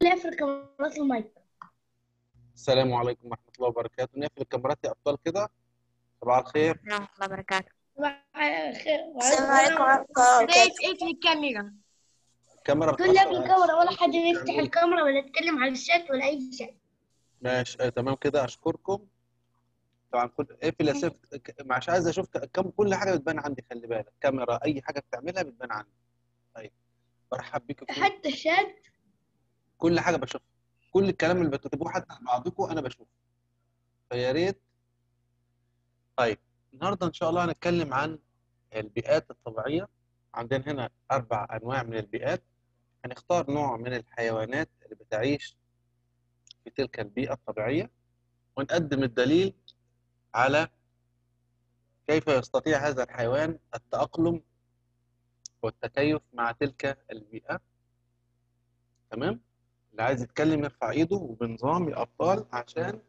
نقفل كاميرات المايك السلام عليكم ورحمة الله وبركاته نقفل الكاميرات يا أبطال كده صباح الخير ورحمة الله وبركاته السلام عليكم ورحمة الله وبركاته اقفل الكاميرا الكاميرا كل بتاعتك- يقفل الكاميرا ولا حد يفتح الكاميرا ولا يتكلم على الشات ولا اي شيء ماشي آه تمام كده أشكركم طبعا كل اقفل يا سيف ك- مش عايز أشوف ك- كم كل حاجة بتبان عندي خلي بالك كاميرا أي حاجة بتعملها بتبان عندي طيب برحب بيكم في حتى الشات كل حاجة بشوفها كل الكلام اللي بتكتبوه حتى بعضكم أنا بشوفه فيا ريت طيب النهارده إن شاء الله هنتكلم عن البيئات الطبيعية عندنا هنا أربع أنواع من البيئات هنختار نوع من الحيوانات اللي بتعيش في تلك البيئة الطبيعية ونقدم الدليل على كيف يستطيع هذا الحيوان التأقلم والتكيف مع تلك البيئة تمام اللي عايز يتكلم يرفع ايده وبنظام يا أبطال عشان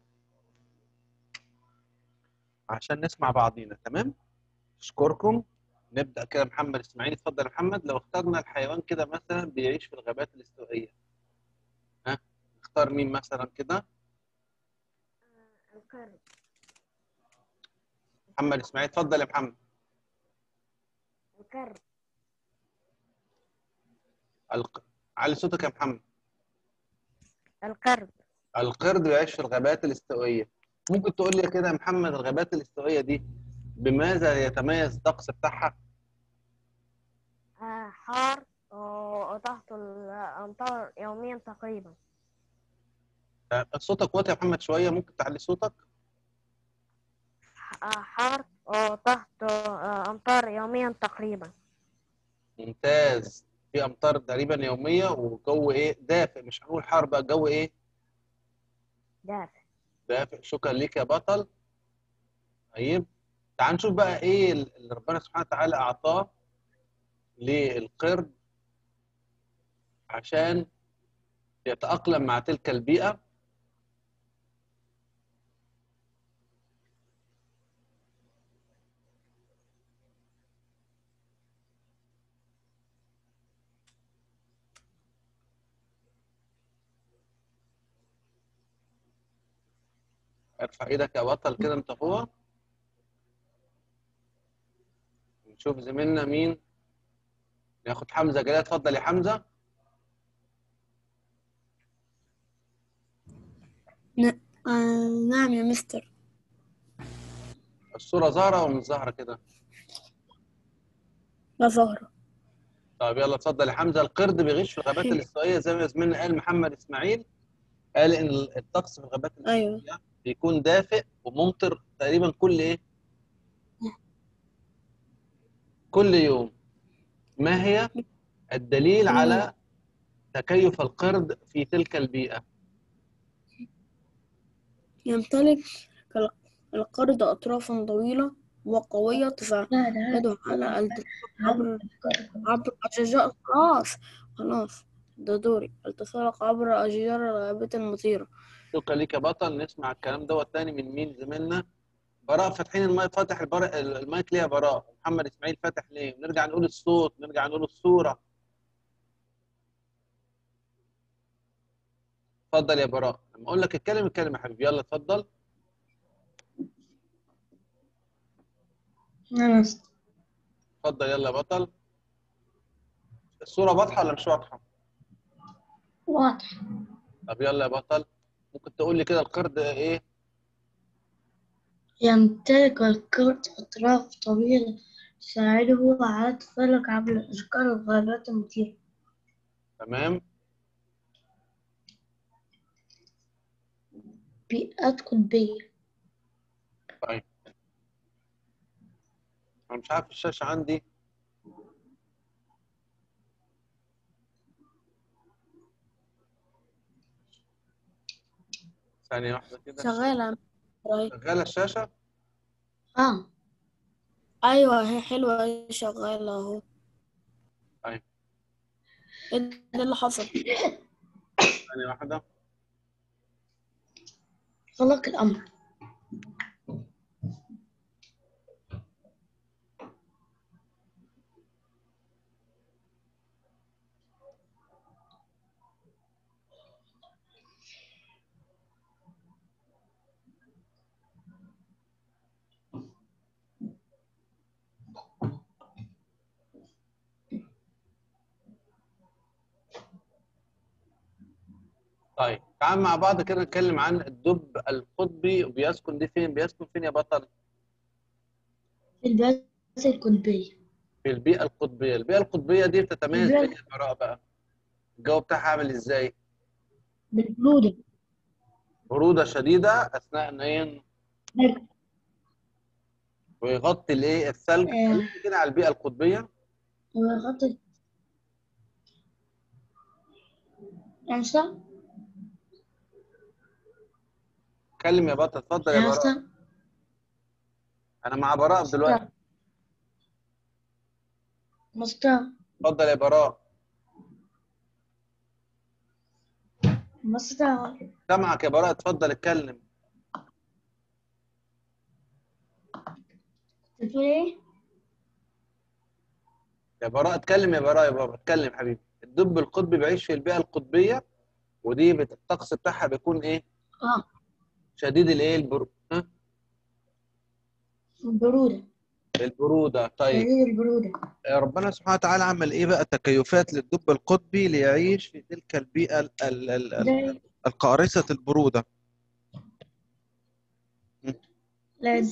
عشان نسمع بعضينا تمام اشكركم نبدأ كده محمد اسماعيل اتفضل يا محمد لو اخترنا الحيوان كده مثلا بيعيش في الغابات الاستوائية ها نختار مين مثلا كده القرد محمد اسماعيل اتفضل يا محمد القرد الق... علي صوتك يا محمد القرد القرد بيعيش في الغابات الاستوائية ممكن تقول لي كده يا محمد الغابات الاستوائية دي بماذا يتميز الطقس بتاعها آه، حار و- وتحت الأمطار يوميا تقريبا آه، صوتك واطي يا محمد شوية ممكن تعلي صوتك آه، حار وتحت آه، أمطار يوميا تقريبا ممتاز في امطار تقريبا يوميه وجو ايه دافئ مش هنقول حار بقى جو ايه دافئ دافئ شكرا ليك يا بطل طيب تعال نشوف بقى ايه اللي ربنا سبحانه وتعالى اعطاه للقرد عشان يتاقلم مع تلك البيئه ارفع ايدك يا بطل كده انت هو نشوف زميلنا مين ناخد حمزه كده اتفضل يا حمزه آه نعم يا مستر الصوره ظاهره ومش ظاهره كده لا ظهر طب يلا اتفضل يا حمزه القرد بيغيش في الغابات الاستوائيه زي ما زميلنا قال محمد اسماعيل قال ان الطقس في الغابات أيوه الاستوائيه بيكون دافئ وممطر تقريبا كل ايه كل يوم ما هي الدليل على تكيف القرد في تلك البيئه يمتلك ال- القرد أطرافا طويلة وقوية تساعده على التسلق عبر عبر أشجار خلاص خلاص ده دوري التسلق عبر أشجار الغابات المثيرة شكرا ليك يا بطل نسمع الكلام دوت تاني من مين زميلنا براء فاتحين المايك فاتح البر... المايك ليه يا براء محمد اسماعيل فاتح ليه نرجع نقول الصوت نرجع نقول الصوره اتفضل يا براء لما اقول لك اتكلم اتكلم يا حبيبي يلا اتفضل اتفضل يلا يا بطل الصوره واضحه ولا مش واضحه واضح طب يلا يا بطل ممكن تقول لي كده القرد ايه يمتلك القرد أطراف طويلة تساعده على التسلق عبر أشجار الغابات المثيرة تمام بيئات قطبية طيب انا مش عارف الشاشه عندي ثانية واحدة كده شغالة أهي. شغالة الشاشة؟ اه أيوة هي حلوة هي شغالة أهو طيب إيه ده اللي حصل ثانية واحدة خلق الأمر طيب تعال مع بعض كده نتكلم عن الدب القطبي بيسكن دي فين بيسكن فين يا بطل في البيئات القطبية في البيئة القطبية البيئة القطبية دي بتتميز البيئة- بإيه يا براء بقى الجو بتاعها عامل ازاي بالبرودة برودة شديدة أثناء نين برد. ويغطي الايه الثلج آه. كلمني كده على البيئة القطبية ويغطي يعني صح؟ اتكلم يا بطل اتفضل يا يعني براء صح؟ انا مع براء دلوقتي مستر اتفضل يا براء مستر سامعك يا براء اتفضل اتكلم بتقول ايه؟ يا براء اتكلم يا براء يا بابا اتكلم حبيبي الدب القطبي بيعيش في البيئة القطبية ودي بت- الطقس بتاعها بيكون ايه اه شديد الايه البر... ها؟ البرودة البرودة طيب شديد البرودة ربنا سبحانه وتعالى عمل ايه بقى تكيفات للدب القطبي ليعيش في تلك البيئة ال- ال- ال- ال- زي القارصة البرودة لد-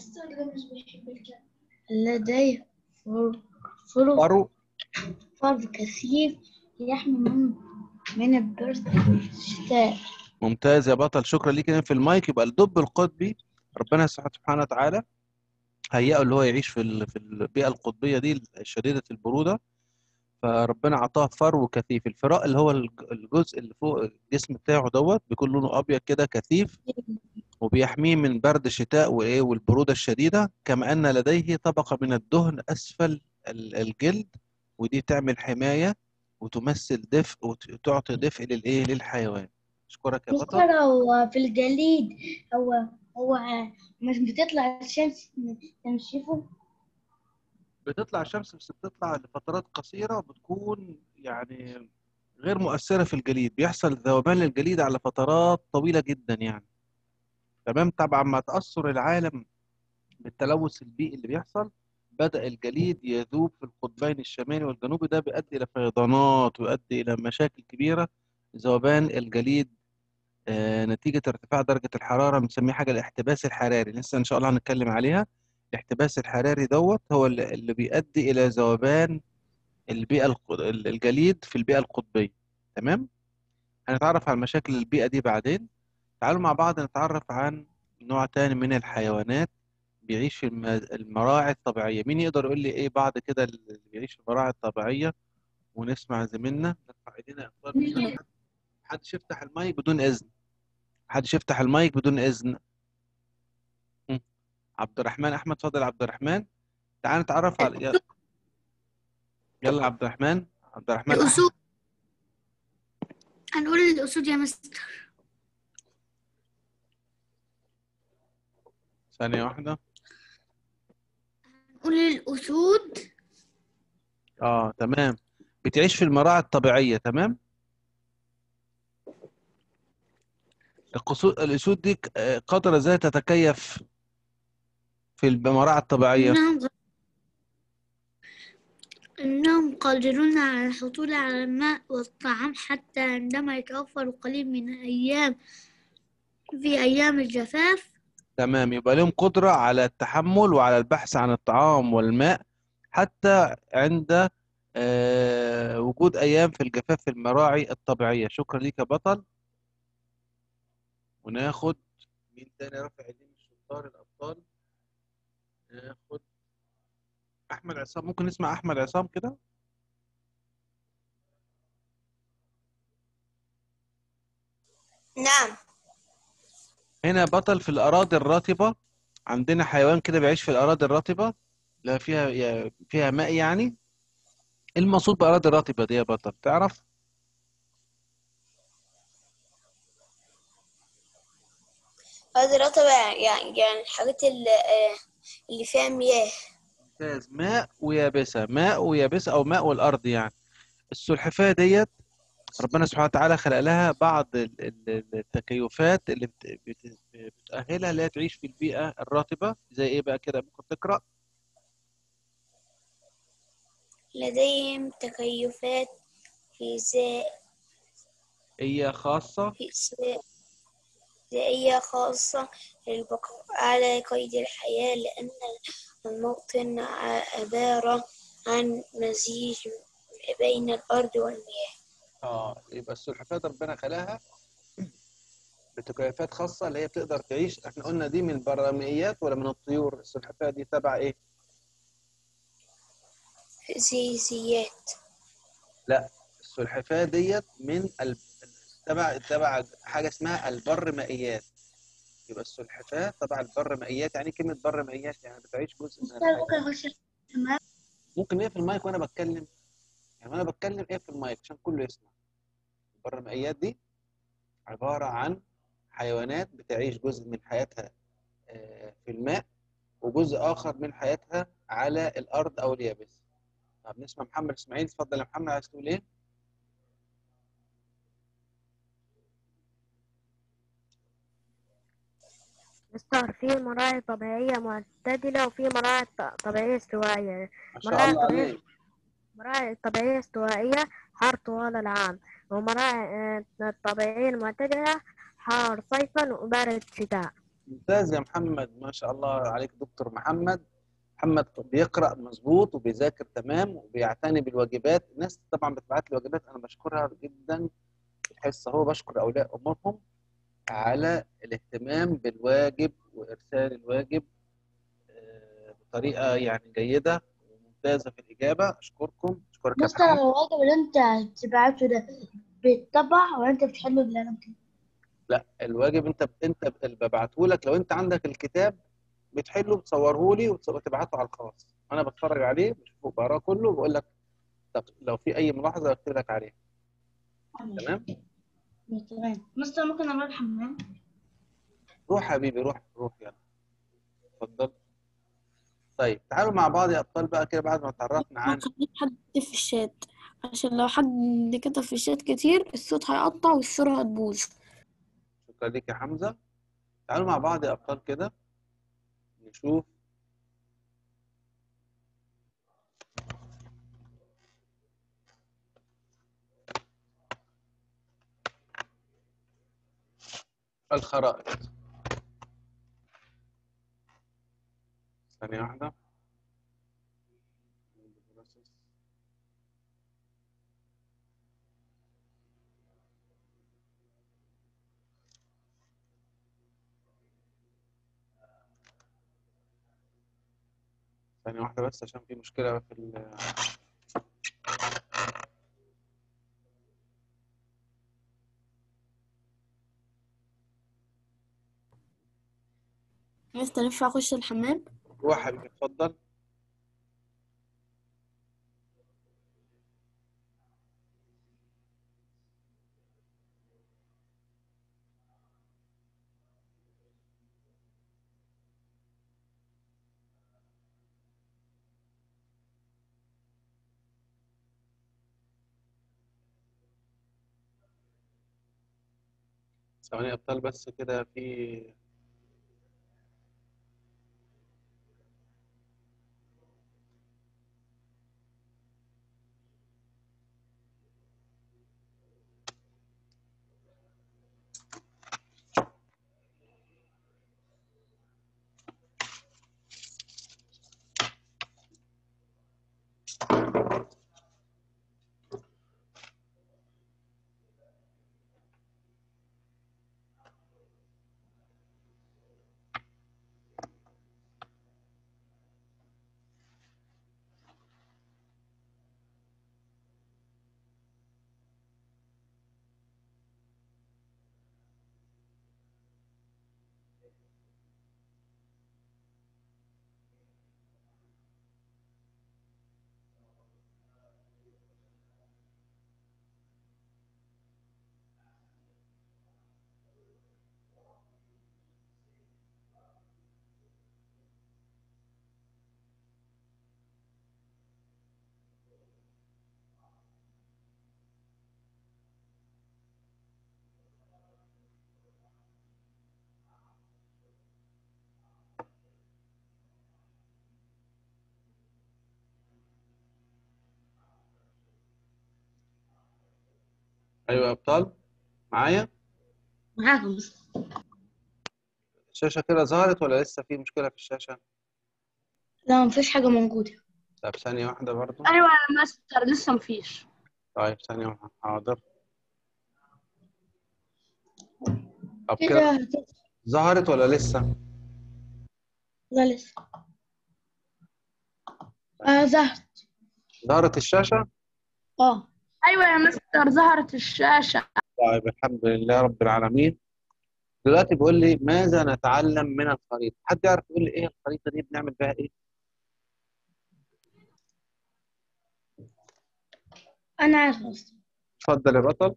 لديه فر- فرو فرو فرد كثيف يحمي من من البرد الشتاء ممتاز يا بطل شكرا ليك هنا في المايك يبقى الدب القطبي ربنا سبحانه وتعالى هيئه اللي هو يعيش في ال- في البيئة القطبية دي شديدة البرودة فربنا عطاه فرو كثيف الفراء اللي هو الج- الجزء اللي فوق الجسم بتاعه دوت بيكون لونه أبيض كده كثيف وبيحميه من برد الشتاء وايه والبروده الشديده كما ان لديه طبقه من الدهن اسفل ال- الجلد ودي تعمل حمايه وتمثل دفء وتعطي دفء للايه للحيوان اشكرك يا بطل مستر هو في الجليد هو هو مش بتطلع الشمس تنشفه بتطلع الشمس بس بتطلع لفترات قصيره وبتكون يعني غير مؤثره في الجليد بيحصل ذوبان للجليد على فترات طويله جدا يعني تمام طبعا مع تاثر العالم بالتلوث البيئي اللي بيحصل بدأ الجليد يذوب في القطبين الشمالي والجنوبي ده بيؤدي إلى فيضانات ويؤدي إلى مشاكل كبيرة ذوبان الجليد آه، نتيجة ارتفاع درجة الحرارة بنسميه حاجة الاحتباس الحراري لسه إن شاء الله هنتكلم عليها الاحتباس الحراري دوت هو اللي اللي بيؤدي إلى ذوبان البيئة الق- الجليد في البيئة القطبية تمام هنتعرف على مشاكل البيئة دي بعدين تعالوا مع بعض نتعرف عن نوع تاني من الحيوانات بيعيش في الم- المراعي الطبيعية مين يقدر يقول لي ايه بعض كده اللي بيعيش في المراعي الطبيعية ونسمع زميلنا نرفع ايدينا يا اخوان مش عارف حد- محدش يفتح المايك بدون اذن محدش يفتح المايك بدون اذن م. عبد الرحمن احمد اتفضل يا عبد الرحمن تعال نتعرف على يلا- يلا عبد الرحمن عبد الرحمن أحمد. الأسود هنقول الأسود يا مستر ثانية واحدة نقول الأسود اه تمام بتعيش في المراعي الطبيعية تمام القصو- الأسود دي ك- آه، قادرة ازاي تتكيف في المراعي الطبيعية إنهم إنهم قادرون على الحصول على الماء والطعام حتى عندما يتوفر القليل من أيام في أيام الجفاف تمام يبقى لهم قدرة على التحمل وعلى البحث عن الطعام والماء حتى عند آه، وجود أيام في الجفاف في المراعي الطبيعية شكرا ليك يا بطل وناخد مين تاني رافع ايديه من الشطار الأبطال ناخد أحمد عصام ممكن نسمع أحمد عصام كده نعم هنا بطل في الأراضي الرطبة عندنا حيوان كده بيعيش في الأراضي الرطبة لا فيها يا- فيها ماء يعني إيه المقصود بأراضي الرطبة دي يا بطل تعرف؟ هذه رطبة يعني يعني الحاجات اللي, آه، اللي فيها مياه ممتاز ماء ويابسة ماء ويابسة أو ماء والأرض يعني السلحفاة ديت ربنا سبحانه وتعالى خلق لها بعض ال- ال- التكيفات اللي بت- بت- بتأهلها اللي هي تعيش في البيئة الرطبة زي إيه بقى كده ممكن تقرأ لديهم تكيفات في زي هي خاصة فيزيائية خاصة للبقاء على قيد الحياة لأن الموطن عبارة عن مزيج بين الأرض والمياه اه يبقى السلحفاة ربنا خلاها بتكيفات خاصة اللي هي بتقدر تعيش احنا قلنا دي من البراميات ولا من الطيور السلحفاة دي تبع ايه؟ فيزيائيات لا السلحفاة ديت من ال... تبع تبع حاجة اسمها البر مائيات يبقى السلحفاة تبع البر مائيات يعني إيه كلمة بر مائيات يعني بتعيش جزء من مستر الحياة ممكن اخش الحمام ممكن ايه في المايك وانا بتكلم يعني وانا بتكلم ايه في المايك عشان كله يسمع البر مائيات دي عبارة عن حيوانات بتعيش جزء من حياتها آه، في الماء وجزء آخر من حياتها على الأرض أو اليابس طب نسمع محمد إسماعيل اتفضل يا محمد عايز تقول إيه؟ مستر في مراعي طبيعية معتدلة وفي مراعي ط- طبيعية استوائية ما شاء مراعي الله طبيعية عليك مراعي طبيعية استوائية حار طوال العام ومراعي آه، الطبيعية المعتدلة حار صيفا وبارد شتاء ممتاز يا محمد ما شاء الله عليك دكتور محمد محمد بيقرأ مظبوط وبيذاكر تمام وبيعتني بالواجبات الناس طبعا بتبعت لي واجبات أنا بشكرها جدا في الحصة هو بشكر أولياء أمورهم على الاهتمام بالواجب وإرسال الواجب آه، بطريقة يعني جيدة وممتازة في الإجابة أشكركم أشكرك يا مستر محمد الواجب اللي انت تبعته ده بيتطبع ولا انت بتحله بالقلم كده؟ لا الواجب انت انت اللي ببعته لك لو انت عندك الكتاب بتحله بتصوره لي وتس- وتبعته على الخاص انا بتفرج عليه بشوفه بقراه كله وبقول لك طب لو في اي ملاحظه بكتب لك عليها تمام تمام مستر ممكن اروح الحمام؟ روح حبيبي روح روح يلا اتفضل طيب تعالوا مع بعض يا ابطال بقى كده بعد ما اتعرفنا عن خليك حد يكتب في الشات عشان لو حد كتب في الشات كتير الصوت هيقطع والصورة هتبوظ شكرا ليك يا حمزه تعالوا مع بعض يا ابطال كده نشوف الخرائط ثانية واحدة ثانية واحدة بس عشان في مشكلة في ال مستر ينفع اخش الحمام روح حبيبي اتفضل ثواني يا ابطال بس كده في ايوه يا ابطال معايا معاكم بس الشاشه كده ظهرت ولا لسه في مشكله في الشاشه لا مفيش حاجة موجودة طب ثانيه واحده برضو ايوه يا مستر لسه مفيش طيب ثانيه واحده حاضر طب كده كده هت- ظهرت ولا لسه لا لسه آه ظهرت ظهرت الشاشه اه ايوه يا مستر ظهرت الشاشه طيب الحمد لله رب العالمين دلوقتي بيقول لي ماذا نتعلم من الخريطه حد يعرف يقول لي ايه الخريطه دي بنعمل بيها ايه أنا عارف أصلا اتفضل يا بطل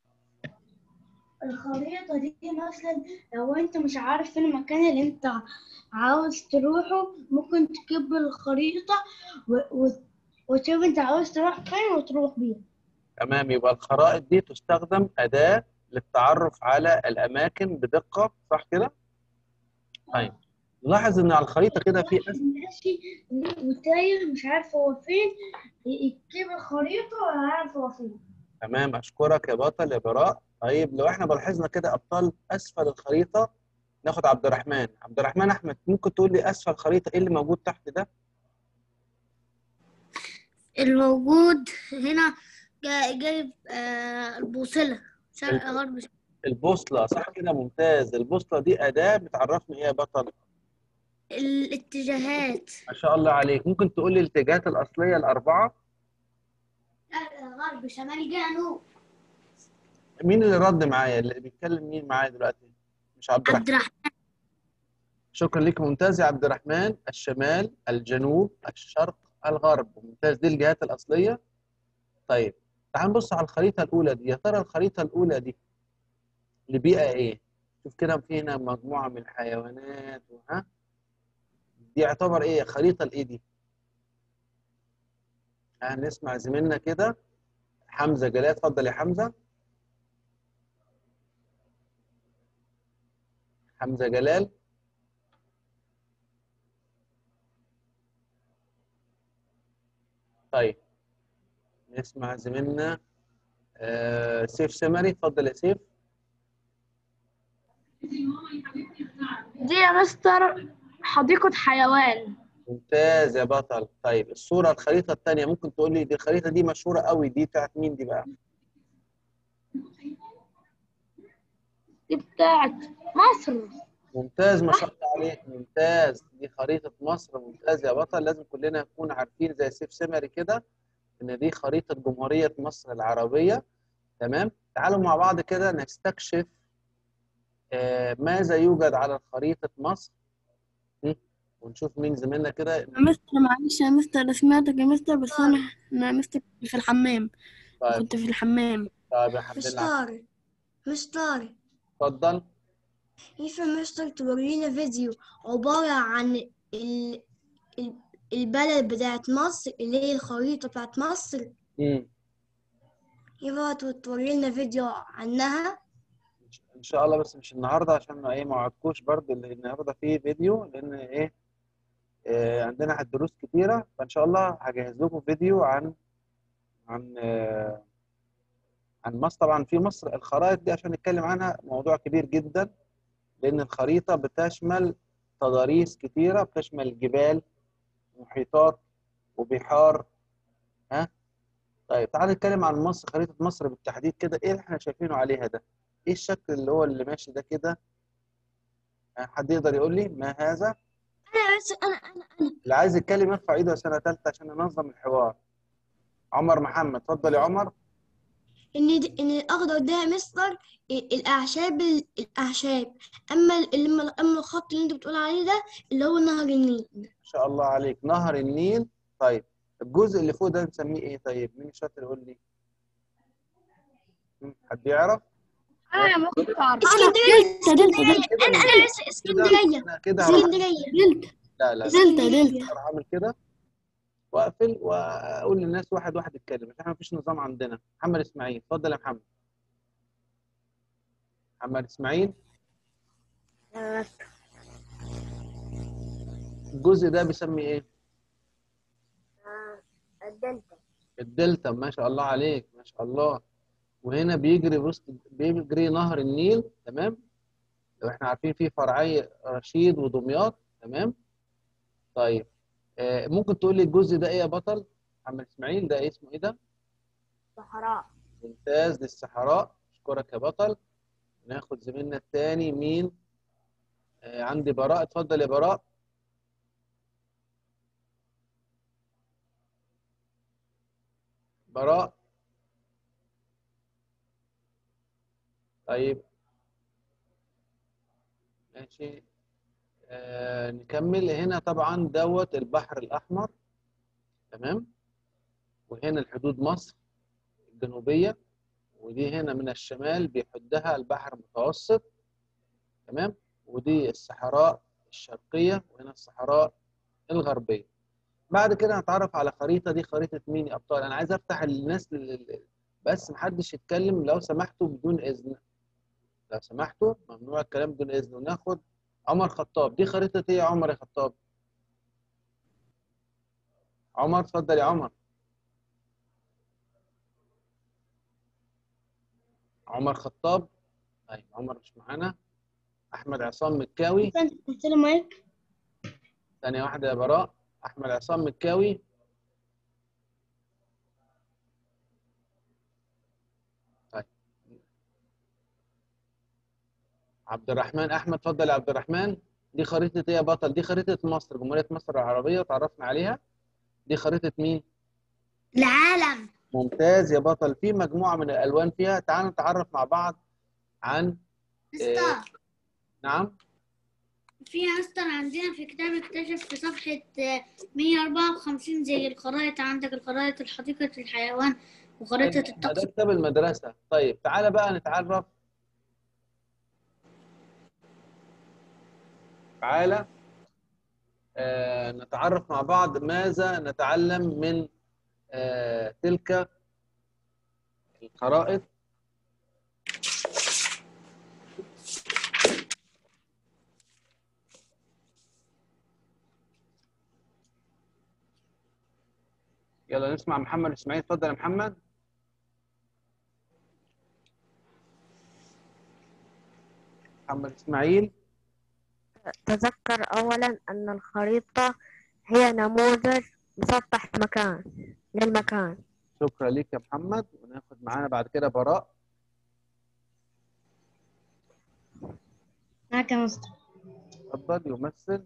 الخريطة دي مثلا لو أنت مش عارف فين المكان اللي أنت عاوز تروحه ممكن تجيب الخريطة و... و... وتشوف أنت عاوز تروح فين وتروح بيها تمام يبقى الخرائط دي تستخدم أداة للتعرف على الأماكن بدقة صح كده؟ طيب نلاحظ إن على الخريطة كده في واحد ماشي وتايه مش عارف هو فين يجيب الخريطة ولا عارف هو فين تمام أشكرك يا بطل يا براء طيب لو إحنا لاحظنا كده أبطال أسفل الخريطة ناخد عبد الرحمن عبد الرحمن أحمد ممكن تقول لي أسفل الخريطة إيه اللي موجود تحت ده؟ الموجود هنا جا- جايب آه، البوصلة شرق غرب شرق. البوصلة صح كده ممتاز البوصلة دي أداة بتعرفني إيه يا بطل؟ الاتجاهات ما شاء الله عليك ممكن تقول لي الاتجاهات الأصلية الأربعة شرق غرب شمال جنوب مين اللي رد معايا اللي بيتكلم مين معايا دلوقتي مش عبد الرحمن عبد الرحمن شكرا لك ممتاز يا عبد الرحمن الشمال الجنوب الشرق الغرب ممتاز دي الجهات الأصلية طيب تعال نبص على الخريطة الأولى دي يا ترى الخريطة الأولى دي لبيئة إيه شوف كده في هنا مجموعة من الحيوانات ها دي يعتبر إيه خريطة الإيه دي هنسمع زميلنا كده حمزة جلال اتفضل يا حمزة حمزة جلال طيب نسمع زميلنا آه سيف سمري اتفضل يا سيف دي يا مستر حديقة حيوان ممتاز يا بطل طيب الصورة الخريطة الثانية ممكن تقول لي دي الخريطة دي مشهورة قوي دي بتاعت مين دي بقى؟ دي بتاعت مصر ممتاز ما شاء الله عليك ممتاز دي خريطة مصر ممتاز يا بطل لازم كلنا نكون عارفين زي سيف سمري كده إن دي خريطة جمهورية مصر العربية تمام؟ تعالوا مع بعض كده نستكشف آه ماذا يوجد على خريطة مصر م? ونشوف مين زميلنا كده يا مستر معلش يا مستر أنا سمعتك يا مستر بس أنا أنا يا مستر كنت في الحمام طيب كنت في الحمام طيب يا حمد الله مستر مستر اتفضل ينفع مستر تورينا فيديو عبارة عن ال... ال... البلد بتاعت مصر اللي هي الخريطة بتاعت مصر مم. ينفع تورينا فيديو عنها ان شاء الله بس مش النهارده عشان ايه ما وعدكوش برضه اللي النهارده في فيديو لان ايه آه عندنا دروس كتيره فان شاء الله هجهز لكم فيديو عن عن آه عن مصر طبعا في مصر الخرائط دي عشان نتكلم عنها موضوع كبير جدا لان الخريطه بتشمل تضاريس كتيره بتشمل جبال محيطات وبحار ها طيب تعال نتكلم عن مصر خريطه مصر بالتحديد كده ايه اللي احنا شايفينه عليها ده ايه الشكل اللي هو اللي ماشي ده كده ها، حد يقدر يقول لي ما هذا أنا بس أنا أنا أنا اللي عايز يتكلم يرفع ايده سنه ثالثه عشان ننظم الحوار عمر محمد اتفضل يا عمر إن د- إن الأخضر ده يا مستر ال- الأعشاب ال- الأعشاب أما ال- أما أما الخط اللي أنت بتقول عليه ده اللي هو نهر النيل ما شاء الله عليك نهر النيل طيب الجزء اللي فوق ده نسميه ايه طيب مين الشاطر يقول لي مم، حد يعرف أنا يا مستر اسكندرية دلتا دلتا اسكندرية أنا أنا لسه كده اسكندرية انا كده هروح اسكندرية دلتا لا لا دلتا دلتا هروح اعمل كده واقفل واقول للناس واحد واحد يتكلم احنا مفيش نظام عندنا محمد اسماعيل اتفضل يا محمد محمد اسماعيل يا مستر الجزء ده بيسمي ايه آه، الدلتا الدلتا ما شاء الله عليك ما شاء الله وهنا بيجري وسط بيجري نهر النيل تمام لو احنا عارفين في فرعي رشيد ودمياط تمام طيب آه ممكن تقول لي الجزء ده ايه يا بطل محمد اسماعيل ده اسمه ايه ده صحراء ممتاز للصحراء اشكرك يا بطل ناخد زميلنا الثاني مين آه عندي براء اتفضل يا براء براء طيب ماشي آه نكمل هنا طبعا دوت البحر الأحمر تمام وهنا الحدود مصر الجنوبية ودي هنا من الشمال بيحدها البحر المتوسط تمام ودي الصحراء الشرقية وهنا الصحراء الغربية بعد كده هنتعرف على خريطة دي خريطة مين يا أبطال أنا عايز أفتح الناس لل... بس محدش يتكلم لو سمحتوا بدون إذن لو سمحتوا ممنوع الكلام بدون إذن وناخد عمر خطاب دي خريطة إيه يا عمر يا خطاب؟ عمر اتفضل يا عمر عمر خطاب طيب عمر مش معانا احمد عصام مكاوي انت قلت له مايك ثانيه واحده يا براء احمد عصام مكاوي طيب عبد الرحمن احمد اتفضل يا عبد الرحمن دي خريطه ايه يا بطل دي خريطه مصر جمهوريه مصر العربيه تعرفنا عليها دي خريطه مين العالم ممتاز يا بطل في مجموعه من الالوان فيها تعالوا نتعرف مع بعض عن مستر نعم في مستر عندنا في كتاب اكتشف في صفحة آه، 154 زي الخرائط عندك الخرائط حديقة الحيوان وخريطة ده الطقس كتاب المدرسة طيب تعالى بقى نتعرف تعالى آه نتعرف مع بعض ماذا نتعلم من آه تلك الخرائط يلا نسمع محمد اسماعيل اتفضل يا محمد محمد اسماعيل تذكر أولا أن الخريطة هي نموذج مسطح مكان للمكان شكرا ليك يا محمد وناخد معانا بعد كده براء معاك يا مستر اتفضل يمثل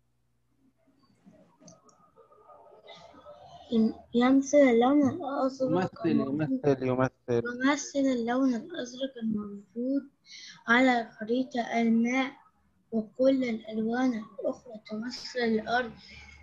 يمثل اللون الأزرق يمثل الموجود- يمثل يمثل يمثل اللون الأزرق الموجود على الخريطة الماء وكل الألوان الأخرى تمثل الأرض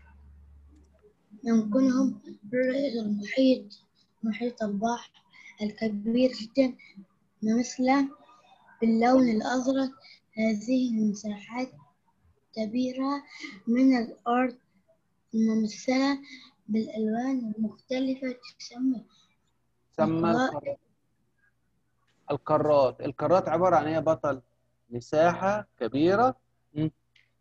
يمكنهم رؤية المحيط محيط البحر الكبير جدا مثل باللون الأزرق هذه المساحات كبيرة من الأرض الممثلة بالألوان المختلفة تسمى سمى القارات. القارات القارات القارات عبارة عن ايه يا بطل مساحة كبيرة م?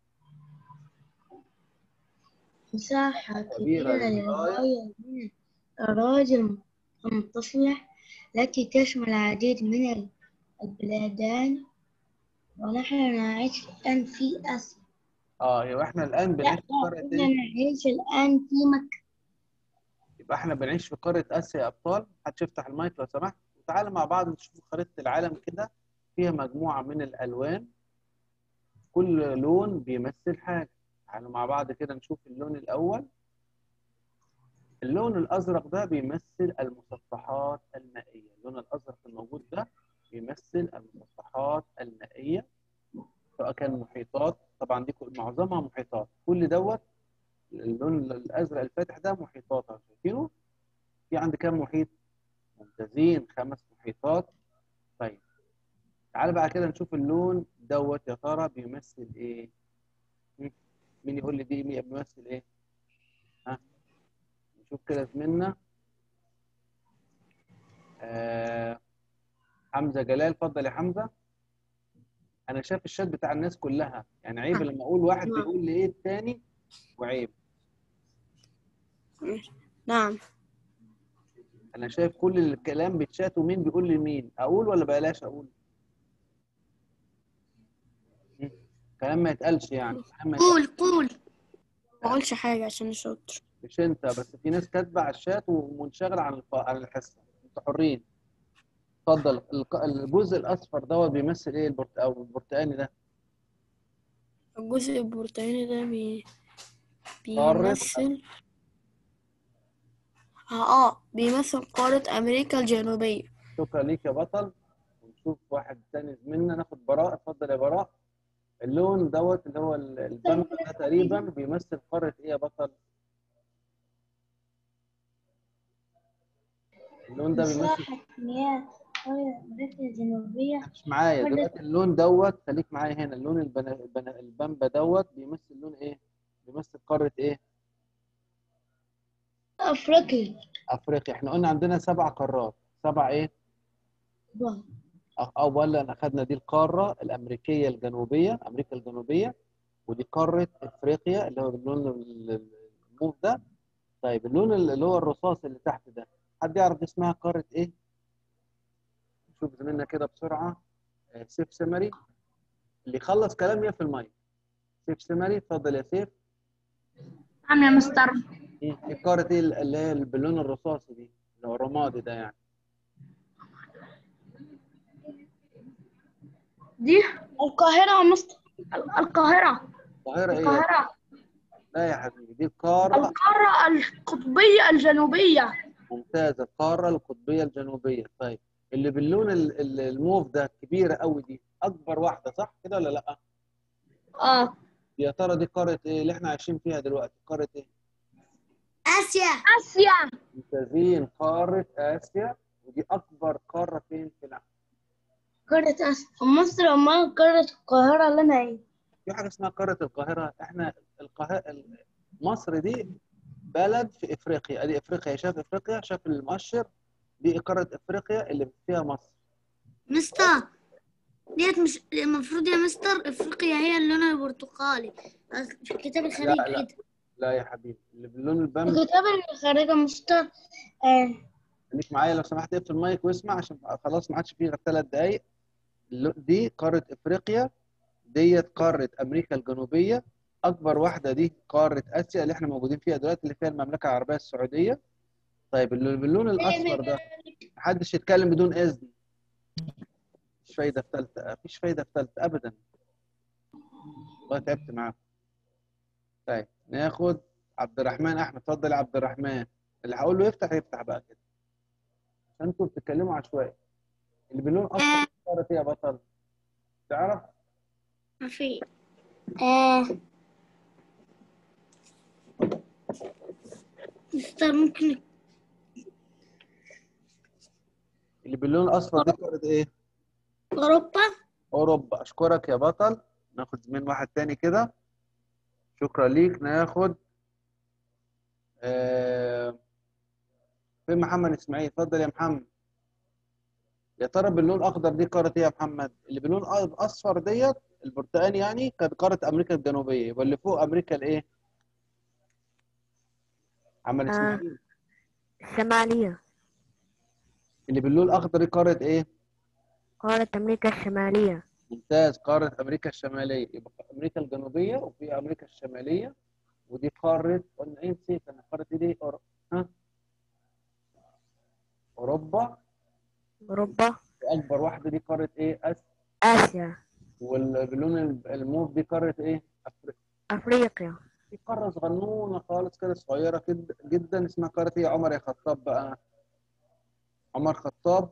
مساحة كبيرة كبيرة للغاية. للغاية من الأراضي المتصلة التي تشمل العديد من البلدان ونحن نعيش الآن في آسيا اه يبقى احنا الان لا بنعيش في لا قارة إحنا ايه نعيش الآن في مكة يبقى احنا بنعيش في قارة اسيا يا ابطال محدش يفتح المايك لو سمحت وتعالى مع بعض نشوف خريطة العالم كده فيها مجموعة من الالوان كل لون بيمثل حاجة تعالوا مع بعض كده نشوف اللون الاول اللون الازرق ده بيمثل المسطحات المائية اللون الازرق الموجود ده بيمثل المسطحات المائية سواء كان محيطات طبعا دي كل- معظمها محيطات كل دوت اللون الازرق الفاتح ده محيطات أهو، شايفينه في عندي كام محيط ممتازين خمس محيطات طيب تعال بقى كده نشوف اللون دوت يا ترى بيمثل ايه م? مين يقول لي دي مي- بيمثل ايه ها نشوف كده زميلنا آه حمزه جلال اتفضل يا حمزه انا شايف الشات بتاع الناس كلها يعني عيب لما اقول واحد نعم. بيقول لي ايه التاني وعيب نعم انا شايف كل الكلام بيتشات ومين بيقول لمين اقول ولا بلاش اقول مم. كلام ما يتقالش يعني كلام ما قول قول ما اقولش حاجة عشان شاطر مش انت بس في ناس كاتبه على الشات ومنشغله عن الف... عن الحصه انتوا حرين اتفضل الق- الجزء الاصفر دوت بيمثل ايه البرت... او البرتقاني ده الجزء البرتقالي ده بي... قارة. بيمثل اه آه، بيمثل قارة أمريكا الجنوبية شكرا ليك يا بطل ونشوف واحد تاني زميلنا ناخد براء اتفضل يا براء اللون دوت اللي هو ال- البامب ده تقريبا بيمثل قاره ايه يا بطل اللون ده بيمثل مساحة مياه قرية أمريكا الجنوبية مش معايا قارة- دلوقتي اللون دوت خليك معايا هنا اللون البنا... البنا... البامبا دوت بيمثل لون ايه بيمثل قاره ايه أفريقيا افريقيا احنا قلنا عندنا سبع قارات سبع ايه أ- اولا اخذنا دي القاره الامريكيه الجنوبيه امريكا الجنوبيه ودي قاره افريقيا اللي هو باللون ال- ال- الموف ده طيب اللون ال- اللي هو الرصاص اللي تحت ده حد يعرف دي اسمها قاره ايه شوف زميلنا كده بسرعه آه، سيف سمري اللي يخلص كلام 100 في الميه سيف سمري اتفضل يا سيف نعم يا مستر ايه إيه قاره ايه اللي هي باللون الرصاصي دي اللي هو الرمادي ده يعني دي القاهرة يا مستر القاهرة القاهره ايه القاهرة لا يا حبيبي دي قاره القارة القطبية الجنوبية ممتازة القارة القطبية الجنوبية طيب اللي باللون ال- ال- الموف ده كبيرة قوي دي أكبر واحدة صح كده ولا لأ؟ اه يا ترى دي قارة إيه اللي إحنا عايشين فيها دلوقتي قارة إيه؟ آسيا آسيا ممتازين قارة آسيا ودي أكبر قارة فين في العالم؟ قارة آسيا مصر أمال قارة القاهرة لنا إيه؟ في حاجة اسمها قارة القاهرة إحنا القاهرة مصر دي بلد في إفريقيا أدي إفريقيا شاف إفريقيا شاف المؤشر دي قارة إفريقيا اللي فيها مصر مستر ديت مش المفروض يا مستر افريقيا هي اللون البرتقالي في الكتاب الخارجي لا، لا. كده لا يا حبيبي اللي باللون البامبي الكتاب اللي خارجة مستر آه. خليك معايا لو سمحت اقفل المايك واسمع عشان خلاص ما عادش فيه غير ثلاث دقايق اللو- دي قارة افريقيا ديت قارة امريكا الجنوبية اكبر واحدة دي قارة اسيا اللي احنا موجودين فيها دلوقتي اللي فيها المملكة العربية السعودية طيب اللي باللون الاصفر ده محدش يتكلم بدون اذن مفيش فايدة في ثالثة مفيش فايدة في ثالثة ابدا والله تعبت معاكم طيب ناخد عبد الرحمن احمد اتفضل يا عبد الرحمن اللي هقول له يفتح يفتح بقى كده عشان انتوا بتتكلموا عشوائي اللي باللون اصفر صارت ايه يا بطل تعرف ما في آه. مستر ممكن اللي باللون الاصفر دي قاره ايه اوروبا اوروبا اشكرك يا بطل ناخد زميل واحد تاني كده شكرا ليك ناخد آه... فين محمد اسماعيل اتفضل يا محمد يا ترى باللون الاخضر دي قاره ايه يا محمد اللي باللون الاصفر ديت البرتقاني يعني كانت قاره امريكا الجنوبيه يبقى اللي فوق امريكا الايه محمد آه. اسماعيل الشمالية اللي باللون الاخضر دي قاره ايه قارة أمريكا الشمالية ممتاز قارة أمريكا الشمالية يبقى أمريكا الجنوبية وفي أمريكا الشمالية ودي قارة قلنا إيه نسيت أنا قارة إيه دي أور- ها أوروبا أوروبا وأكبر واحدة دي قارة إيه آسيا آسيا والبالون الموف دي قارة إيه أفريقيا أفريقيا في قارة صغنونة خالص كده صغيرة كده جدا اسمها قارة إيه يا عمر يا خطاب بقى عمر خطاب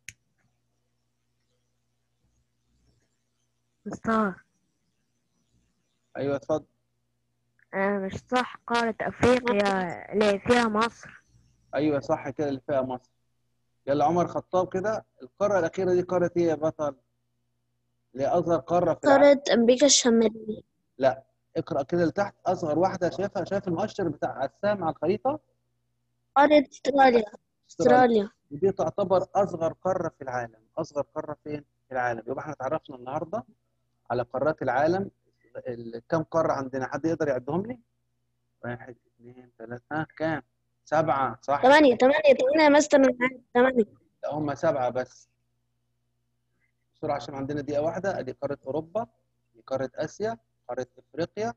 مستار أيوه اتفضل آه مش صح قارة أفريقيا اللي فيها مصر أيوه صح كده اللي فيها مصر يلا عمر خطاب كده القارة الأخيرة دي قارة إيه يا بطل؟ اللي هي أصغر قارة في العالم قارة أمريكا الشمالية لا اقرأ كده لتحت أصغر واحدة شايفها شايف المؤشر بتاع السهم على الخريطة قارة أستراليا أستراليا ودي تعتبر أصغر قارة في العالم أصغر قارة فين؟ في العالم يبقى احنا اتعرفنا النهاردة على قارات العالم ال- كم قارة عندنا حد يقدر يعدهم لي؟ واحد اثنين ثلاثة ها كام؟ سبعة صح ثمانية ثمانية ثمانية يا مستر أنا عارف ثمانية لا هم سبعة بس بسرعة عشان عندنا دقيقة واحدة ادي قارة أوروبا دي قارة آسيا قارة أفريقيا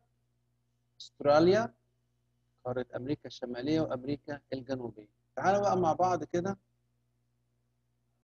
أستراليا قارة أمريكا الشمالية وأمريكا الجنوبية تعالوا بقى مع بعض كده